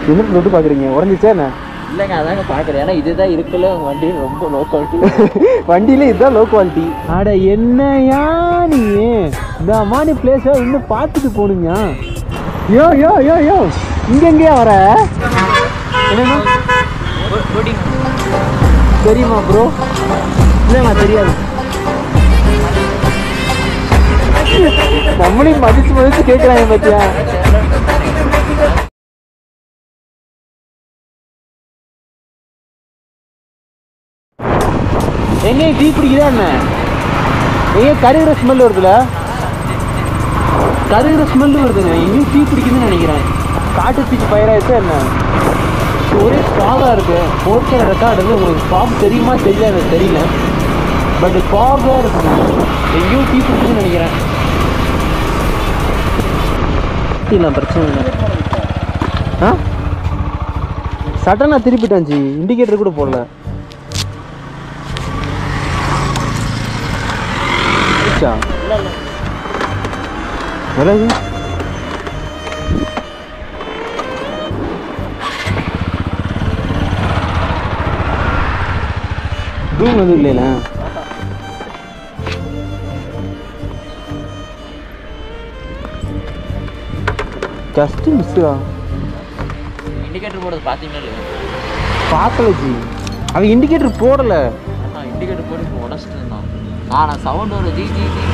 என்ன தொட்டு பார்க்குறீங்க உடஞ்சிச்சா என்ன இல்லைங்க அதாங்க பார்க்குறேன் ஏன்னா இதுதான் இருக்குல்ல உங்கள் வண்டி ரொம்ப லோ குவாலிட்டி வண்டியில இதுதான் லோ குவாலிட்டி அட என்னையா நீ இந்த மாதிரி பிளேஸை இன்னும் பார்த்துட்டு போகணுங்க யோ யோ யோ யோ இங்க எங்கேயா வர என்னண்ணா தெரியுமா ப்ரோ இல்லைண்ணா தெரியாது நம்மளையும் மதிச்சு மதிச்சு கேட்குறாங்க பத்தியா எங்கேயும் டீ பிடிக்குதா என்ன எங்கேயும் கருகிற ஸ்மெல் வருதுல கருகிற ஸ்மெல் வருதுங்க எங்கேயும் டீ பிடிக்குதுன்னு நினைக்கிறேன் காட்டு தீக்கு பயிராயிடுச்சா என்ன ஒரே ஃபாகாக இருக்கு ஃபோர்கே ரெக்கார்டு வந்து உங்களுக்கு ஃபாக் தெரியுமா தெரியல எனக்கு தெரியல பட் ஃபாகாக இருக்குங்க எங்கேயும் டீ பிடிக்குதுன்னு நினைக்கிறேன் இல்லை பிரச்சனை இல்லை ஆ சடனாக திருப்பிட்டாச்சு இண்டிகேட்டர் கூட போடல ஆச்சா விலகு ரூம் எதுவும் இல்லைல ஜஸ்ட் மிஸ்ஸா இண்டிகேட்டர் போடுறது பார்த்தீங்கன்னா இல்லையா பார்க்கல ஜி அவன் இண்டிகேட்டர் போடல ஆ இண்டிகேட்டர் போட்டு இப்போ உடச்சிட்டு இருந்தான் ஆ நான் சவுண்ட் வரும் ஜி ஜி ஜி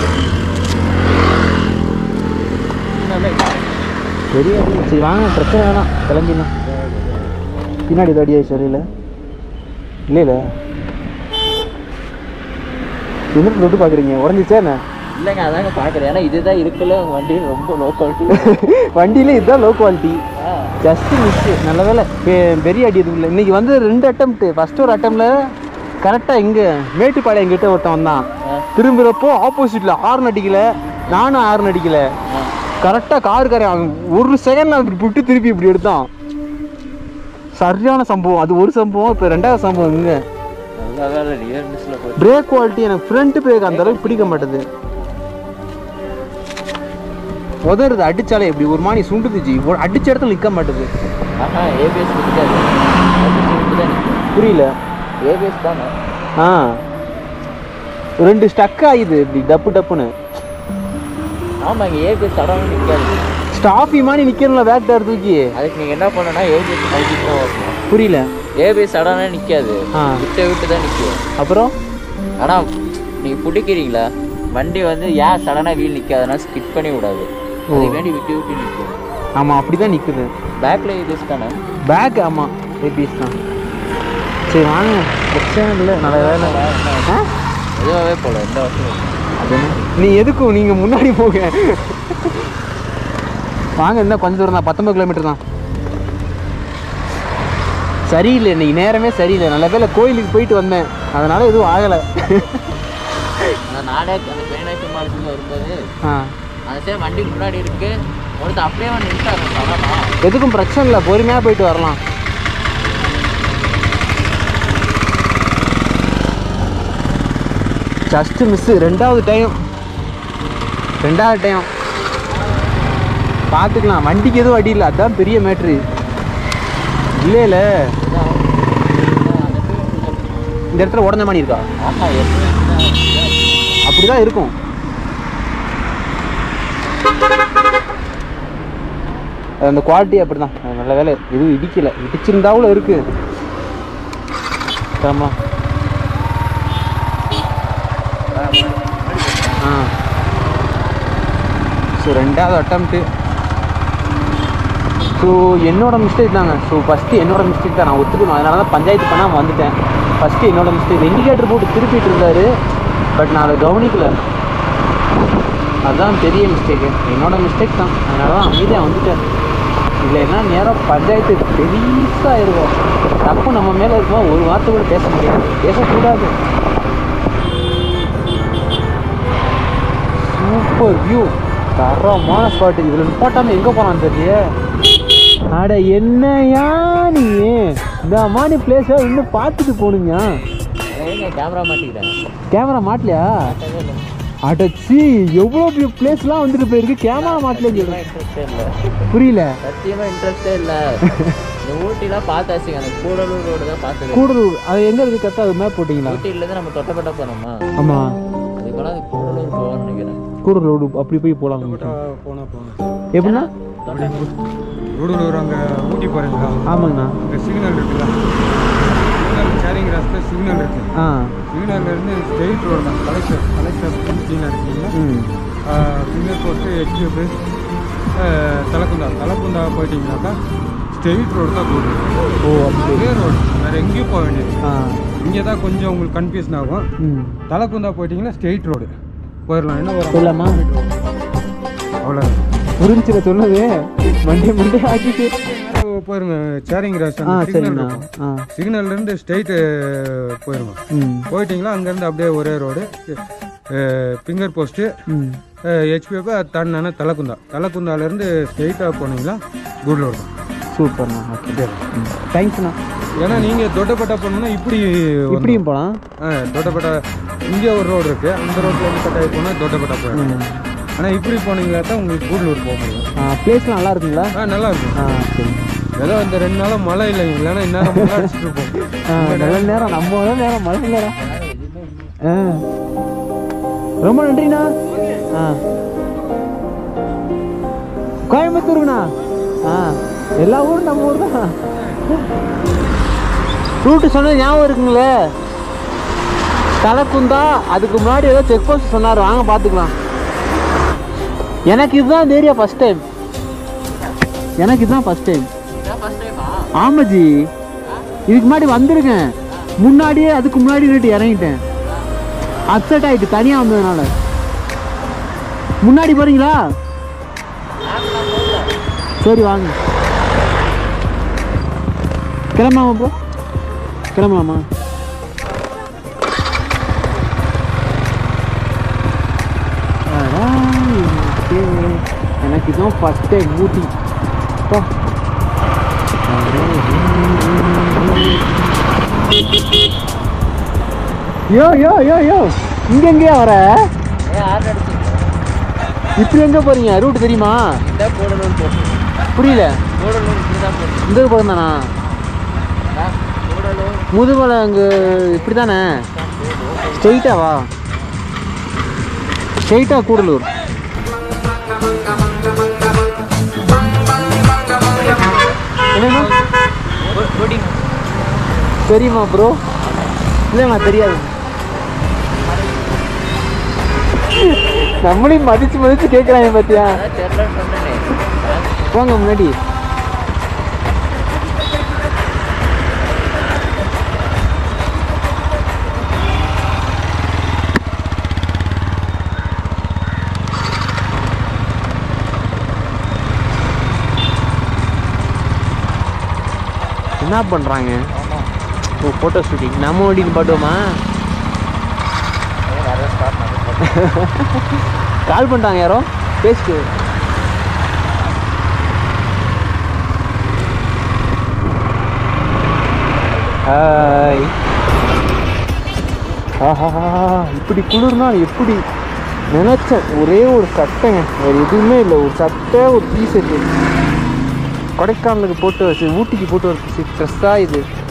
தெரியாது சரி வாங்க பிரச்சனை வேணாம் கிளம்பிடலாம் பின்னாடி தடியா சரியில்லை இல்லை இல்லை என்ன தொட்டு பார்க்குறீங்க உடஞ்சிச்சா என்ன இல்லைங்க அதாங்க பார்க்குறேன் ஏன்னா இதுதான் இருக்குல்ல உங்கள் வண்டி ரொம்ப லோ குவாலிட்டி வண்டியில் இதுதான் லோ குவாலிட்டி ஆ ஜஸ்ட் மிஸ் நல்ல வேலை பெ- பெரிய அடி எதுவும் இல்லை இன்னைக்கு வந்து ரெண்டு அட்டம்ப்ட் ஃபர்ஸ்ட் ஒரு அட்டம்ல கரெக்டாக இங்கே மேட்டுப்பாளையம் கிட்ட ஒருத்தன் வந்தான் ஆ. திரும்புகிறப்போ ஆப்போசிட்டில் ஹார்ன் அடிக்கல நானும் ஹார்ன் அடிக்கல ஆ கரெக்டாக காருக்காரன் அவன் ஒரு செகண்ட் அப்படி விட்டு திருப்பி இப்படி எடுத்தான் சரியான சம்பவம் அது ஒரு சம்பவம் இப்போ ரெண்டாவது சம்பவம் இங்கே நல்ல வேலை ரியர் மிஸ்ஸில் போய் பிரேக் குவாலிட்டி எனக்கு ஃப்ரண்ட் பிரேக் அந்த அளவுக்கு பிடிக்க மாட்டேது உதறுது அடிச்சாலே எப்படி ஒரு மாதிரி சுண்டுதுச்சு ஒரு அடிச்ச இடத்துல நிற்க மாட்டேது ஆஹா ஏபிஎஸ் நிற்காது ஏபிஎஸ் தான் புரியல ஏபிஎஸ் தானே ஆ ரெண்டு ஸ்டக் ஆகுது இப்படி டப்பு டப்புன்னு ஆமாங்க ஏபிஎஸ் தடம் நிற்காது ஸ்டாஃபி மாதிரி நிற்கணும்ல பேக் டயர் தூக்கி அதுக்கு நீங்கள் என்ன பண்ணணும்னா ஏபிஎஸ் கழிச்சிட்டு தான் வரணும் புரியல ஏபிஎஸ் சடனாக நிற்காது ஆ விட்டு விட்டு தான் நிற்கும் அப்புறம் ஆனால் நீங்கள் பிடிக்கிறீங்களா வண்டி வந்து ஏன் சடனாக வீல் நிற்காதுன்னா ஸ்கிட் பண்ணி விடாது அது வேண்டி விட்டு விட்டு நிற்கும் ஆமாம் அப்படி தான் நிற்குது பேக்கில் ஏபிஎஸ் தானே பேக் ஆமாம் ஏபிஎஸ் தான் சரி வாங்க பிரச்சனை இல்லை நல்ல வேலை ஆ எதுவாகவே போகல எந்த வருஷம் அது என்ன? நீ எதுக்கும் நீங்கள் முன்னாடி போங்க வாங்க என்ன கொஞ்சம் தூரம் தான் பத்தொம்பது கிலோமீட்டர் தான் சரியில்லை இன்னைக்கு நேரமே சரியில்லை நல்ல வேலை கோயிலுக்கு போயிட்டு வந்தேன் அதனால எதுவும் ஆகலை நான் நானே அந்த பேனாசி மாலத்தில் வரும்போது ஆ அந்த சைடு வண்டி முன்னாடி இருக்கு ஒருத்தர் அப்படியே வந்து நின்ட்டாங்க சடனா எதுக்கும் பிரச்சனை இல்லை பொறுமையாக போயிட்டு வரலாம் ஜஸ்ட் மிஸ்ஸு ரெண்டாவது டைம் ரெண்டாவது டைம் பார்த்துக்கலாம் வண்டிக்கு எதுவும் அடி இல்லை அதான் பெரிய மேட்ரு இல்லை இல்லை இந்த இடத்துல உடஞ்ச மாதிரி இருக்கா ஆமா எப்பவுமே அப்படி தான் இருக்கும் அது அந்த குவாலிட்டி அப்படி தான் நல்ல வேலை எதுவும் இடிக்கல இடிச்சிருந்தாவும் இருக்கு ஆமா ஆ ஸோ ரெண்டாவது அட்டம்ப்ட்டு ஸோ என்னோட மிஸ்டேக் தாங்க ஸோ ஃபஸ்ட்டு என்னோட மிஸ்டேக் தான் நான் ஒத்துக்கணும் அதனால தான் பஞ்சாயத்து பண்ணாமல் வந்துட்டேன் ஃபஸ்ட்டு என்னோட மிஸ்டேக் இண்டிகேட்டர் போட்டு திருப்பிட்டு இருந்தாரு பட் நான் அதை கவனிக்கல அதுதான் பெரிய மிஸ்டேக்கு என்னோட மிஸ்டேக் தான் அதனால தான் அமைதியாக வந்துட்டேன் இல்லைன்னா நேரம் பஞ்சாயத்து பெருசாக இருக்கும் தப்பு நம்ம மேலே இருக்கும் ஒரு வார்த்தை கூட பேச முடியாது பேசக்கூடாது சூப்பர் வியூ தரமான ஸ்பாட் இதில் நிப்பாட்டாமல் எங்கே போனான்னு தெரியல அட என்னையா நீ இந்த மாதிரி பிளேஸை இன்னும் பார்த்துட்டு போகணுங்க எங்க கேமரா மாட்டிக்கிறேன் கேமரா மாட்டலையா அடச்சி எவ்வளோ பெரிய பிளேஸ்லாம் வந்துட்டு போயிருக்கு கேமரா மாட்டிலே இன்ட்ரெஸ்டே இல்லை புரியல சத்தியமா இன்ட்ரெஸ்டே இல்லை இந்த ஊட்டிலாம் பார்த்தாச்சுங்க அந்த கூடலூர் ரோடு தான் பார்த்தது கூடலூர் அது எங்க இருக்கு கரெக்டாக அது மேப் போட்டிங்களா ஊட்டிலேருந்து நம்ம தொட்டப்பட்ட போனோமா ஆமா அதுக்கெல்லாம் அது கூடலூர் போகணும்னு நினைக்கிறேன் கூடலூர் ரோடு அப்படி போய் போகலாம் போனால் போகணும் எப்படின்னா கூடலூர் அங்கே ஊட்டி போகிறீங்களா ஆமாங்கண்ணா அங்கே சிக்னல் இருக்குல்ல சிக்னல் சேரிங் ராஸ்டில் சிக்னல் இருக்கு ஆ சிக்னல்லேருந்து ஸ்ட்ரெயிட் ரோடு தான் கலெக்டர் கலெக்டர் கீழே இருக்கீங்களா ம் ஃபிங்கர் போட்டு எக்யூபு தலக்குந்தா தலக்குந்தா போயிட்டீங்கன்னாக்கா ஸ்ட்ரெயிட் ரோடு தான் கூடலூர் ஓ அப்படி ஒரே ரோடு வேறு எங்கேயும் போக வேண்டியது ஆ இங்கே தான் கொஞ்சம் உங்களுக்கு கன்ஃபியூஷன் ஆகும் ம் தலக்குந்தா போயிட்டீங்கன்னா ஸ்ட்ரெயிட் ரோடு போயிடலாம் என்ன ஒரு போயிடலாமா? அவ்வளோ புரிஞ்சுல சொன்னது மண்டே மண்டே ஆக்கிட்டு போயிருங்க சேரிங் ராஸ் ஆ அந்த சிக்னல் சரிண்ணா இருக்கும் ஆ சிக்னல்லேருந்து ஸ்ட்ரெயிட்டு போயிருங்க ம் போயிட்டீங்களா அங்கேருந்து அப்படியே ஒரே ரோடு ஃபிங்கர் போஸ்ட்டு ம் ஹெச்பிஎஃப் தண்ணான தலக்குந்தா தலக்குந்தாலேருந்து ஸ்ட்ரெயிட்டாக போனீங்களா கூடலூர் தான் சூப்பர்ண்ணா ஓகே ம் தேங்க்ஸ்ண்ணா ஏன்னா நீங்கள் தொட்டப்பட்டா போனோம்னா இப்படி வந்து- இப்படியும் போகலாம் ஆ தொட்டப்பட்டா இங்கே ஒரு ரோடு இருக்குது அந்த ரோட்டில் வந்து கட்டாயி போனால் தொட்டப்பட்டா போயிடும் ஆனால் இப்படி போனீங்களா தான் உங்களுக்கு கூடலூர் போக முடியும் பிளேஸ்லாம் நல்லா இருக்குங்களா ஆ நல்லா இருக்கும் ஆ சரி ஏதோ இந்த ரெண்டு நாளாக மழை இல்லைங்க இல்லைன்னா இந்நேரம் மழை அடிச்சிட்டு இருப்போம் ஆ, நல்ல நேரம் நம்ம நல்ல நேரம் மழை நேரம் ஆ ரொம்ப நன்றிண்ணா ஆ கோயம்புத்தூருங்கண்ணா ஆ எல்லா ஊரும் நம்ம ஊர் தான் ரூட்டு சொன்னது ஞாபகம் இருக்குங்களே தலைக்குந்தா அதுக்கு முன்னாடி ஏதோ செக் போஸ்ட் சொன்னார் வாங்க பார்த்துக்கலாம் எனக்கு இதுதான் இந்த ஏரியா ஃபஸ்ட் டைம் எனக்கு இதுதான் ஃபஸ்ட் டைம் ஃபர்ஸ்ட் டைமா ஆமாஜி இதுக்கு முன்னாடி வந்திருக்கேன் முன்னாடியே அதுக்கு முன்னாடி ரேட்டு இறங்கிட்டேன் அப்செட் ஆயிட்டு தனியாக வந்ததுனால முன்னாடி போறீங்களா சரி வாங்க கிளம்பலாமா ப்ரோ கிளம்பலாமா அடா, எனக்கு எனக்கு இதுதான் ஃபஸ்ட் டைம் ஊட்டி அப்பா. யோ யோ யோ யோ இங்க எங்கேயா வர ஏ ஆறு அடிச்சு இப்படி எங்க போறீங்க ரூட் தெரியுமா இந்த கூடலூர் போட்டு புரியல கூடலூர் இப்படி தான் போட்டு இந்த பக்கம் தானா கூடலூர் முதுமலை அங்கே இப்படி தானே ஸ்ட்ரெயிட்டா வா ஸ்ட்ரெயிட்டா கூடலூர் என்னண்ணா போட்டிங் தெரியுமா ப்ரோ இல்லைண்ணா தெரியாது நம்மளையும் மதிச்சு மதிச்சு கேட்குறாங்க பார்த்தியா அதான் தெரியலன்னு சொன்னேனே போங்க முன்னாடி என்ன பண்ணுறாங்க ஓ ஃபோட்டோ ஷூட்டிங் நம்ம வண்டின்னு பாட்டுவோமா வர ஸ்டார்ட் கால் பண்ணிட்டாங்க யாரோ பேசிட்டு ஹாய் ஆஹா இப்படி குளிர்னா எப்படி நினச்சேன் ஒரே ஒரு சட்டைங்க வேறு எதுவுமே இல்லை ஒரு சட்டை ஒரு டிஷர்ட்டு கொடைக்கானலுக்கு போட்டு வச்சு ஊட்டிக்கு போட்டு வச்சு ட்ரெஸ்ஸாக இது